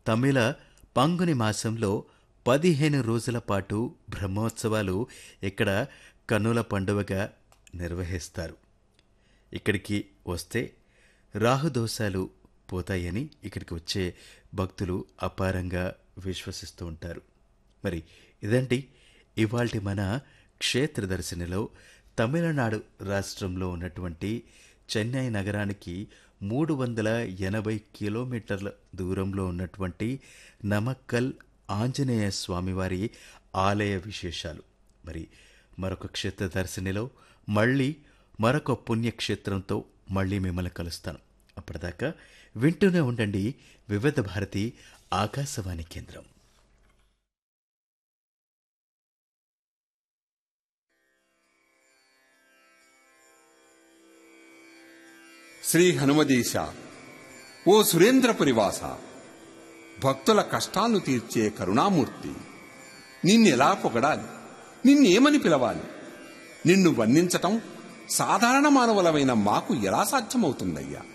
తమిళ పంగుని మాసంలో పదిహేను రోజుల పాటు బ్రహ్మోత్సవాలు ఇక్కడ కన్నుల పండువగా నిర్వహిస్తారు ఇక్కడికి వస్తే రాహుదోషాలు పోతాయని ఇక్కడికి వచ్చే భక్తులు అపారంగా విశ్వసిస్తూ ఉంటారు మరి ఇదండి ఇవాల్టి మన క్షేత్ర దర్శనిలో తమిళనాడు రాష్ట్రంలో ఉన్నటువంటి చెన్నై నగరానికి మూడు వందల ఎనభై కిలోమీటర్ల దూరంలో ఉన్నటువంటి నమక్కల్ ఆంజనేయ స్వామివారి ఆలయ విశేషాలు మరి మరొక క్షేత్ర దర్శనిలో మళ్ళీ మరొక పుణ్యక్షేత్రంతో మళ్ళీ మిమ్మల్ని కలుస్తాను అప్పటిదాకా వింటూనే ఉండండి వివిధ భారతి ఆకాశవాణి కేంద్రం శ్రీ హనుమదీశ ఓ సురేంద్రపురి వాస భక్తుల కష్టాలను తీర్చే కరుణామూర్తి నిన్నెలా పొగడాలి నిన్నేమని పిలవాలి నిన్ను వర్ణించటం సాధారణ మానవులమైన మాకు ఎలా సాధ్యమవుతుందయ్యా